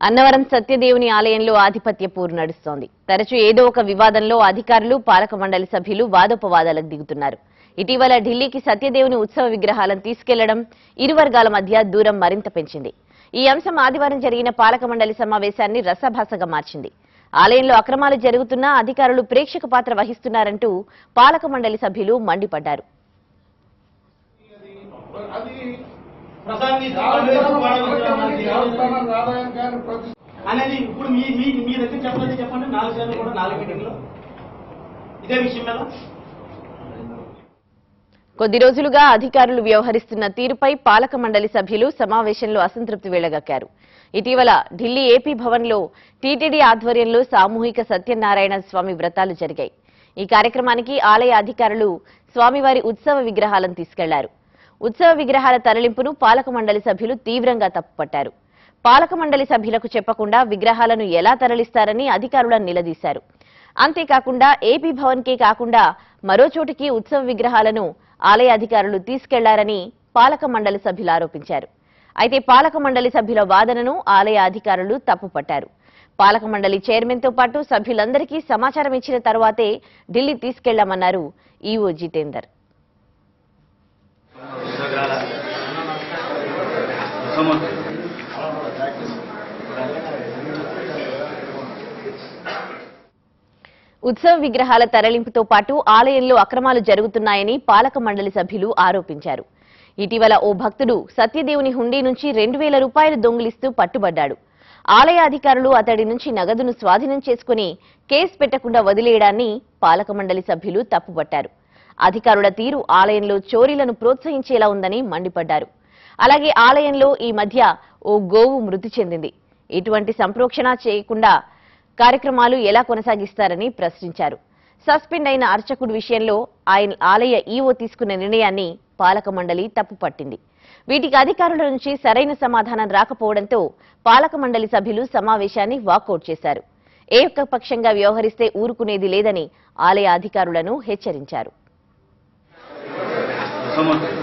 అన్నవరం సత్యదేవుని ఆలయంలో ఆధిపత్య పోరు నడుస్తోంది తరచూ ఏదో ఒక వివాదంలో అధికారులు పాలక మండలి సభ్యులు వాదోపవాదాలకు దిగుతున్నారు ఇటీవల ఢిల్లీకి సత్యదేవుని ఉత్సవ విగ్రహాలను తీసుకెళ్లడం ఇరు వర్గాల మధ్య దూరం మరింత పెంచింది ఈ అంశం ఆదివారం జరిగిన పాలక మండలి సమావేశాన్ని రసభాసగా మార్చింది ఆలయంలో అక్రమాలు జరుగుతున్నా అధికారులు ప్రేక్షక పాత్ర వహిస్తున్నారంటూ పాలక మండలి సభ్యులు మండిపడ్డారు అది ప్రసాద్ దేవస్థానం ఆదాయం కానీ ప్రతి అనేది ఇప్పుడు మీ మీ మీ దగ్గర చెప్పలేదు చెప్పండి నాలుగు సార్లు కూడా నాలుగు మీటింగ్లో ఇదే విషయం మీద కొద్ది రోజులుగా అధికారులు వ్యవహరిస్తున్న తీరుపై పాలక మండలి సభ్యులు సమావేశంలో అసంతృప్తి వెళ్లగక్కారు ఇటీవల ఢిల్లీ ఏపీ భవన్లో టీటీడీ ఆధ్వర్యంలో సామూహిక సత్యనారాయణ స్వామి వ్రతాలు జరిగాయి ఈ కార్యక్రమానికి ఆలయ అధికారులు స్వామివారి ఉత్సవ విగ్రహాలను తీసుకెళ్లారు ఉత్సవ విగ్రహాల తరలింపును పాలక మండలి సభ్యులు తీవ్రంగా తప్పుపట్టారు పాలక మండలి సభ్యులకు చెప్పకుండా విగ్రహాలను ఎలా తరలిస్తారని అధికారులను నిలదీశారు అంతేకాకుండా ఏపీ భవన్కే కాకుండా మరో చోటికి ఉత్సవ విగ్రహాలను ఆలయ అధికారులు తీసుకెళ్లారని పాలక మండలి సభ్యులు ఆరోపించారు అయితే పాలక మండలి సభ్యుల వాదనను ఆలయ అధికారులు తప్పుపట్టారు పాలక మండలి చైర్మన్ తో పాటు సభ్యులందరికీ సమాచారం ఇచ్చిన తర్వాతే ఢిల్లీ తీసుకెళ్లామన్నారు ఈవో జితేందర్ ఉత్సవ విగ్రహాల తరలింపుతో పాటు ఆలయంలో అక్రమాలు జరుగుతున్నాయని పాలక మండలి సభ్యులు ఆరోపించారు ఇటీవల ఓ భక్తుడు సత్యదేవుని హుండీ నుంచి రెండు వేల రూపాయలు దొంగిలిస్తూ పట్టుబడ్డాడు ఆలయ అధికారులు అతడి నుంచి నగదును స్వాధీనం చేసుకుని కేసు పెట్టకుండా వదిలేయడాన్ని పాలక మండలి సభ్యులు తప్పుపట్టారు అధికారుల తీరు ఆలయంలో చోరీలను ప్రోత్సహించేలా ఉందని మండిపడ్డారు అలాగే ఆలయంలో ఈ మధ్య ఓ గోవు మృతి చెందింది ఇటువంటి సంప్రోక్షణ చేయకుండా కార్యక్రమాలు ఎలా కొనసాగిస్తారని ప్రశ్నించారు సస్పెండ్ అయిన అర్చకుడి విషయంలో ఆయన ఆలయ ఈవో తీసుకున్న నిర్ణయాన్ని పాలక మండలి తప్పుపట్టింది వీటికి అధికారుల నుంచి సరైన సమాధానం రాకపోవడంతో పాలక మండలి సభ్యులు సమావేశాన్ని వాకౌట్ చేశారు ఏకపక్షంగా వ్యవహరిస్తే ఊరుకునేది లేదని ఆలయ అధికారులను హెచ్చరించారు సమర్థం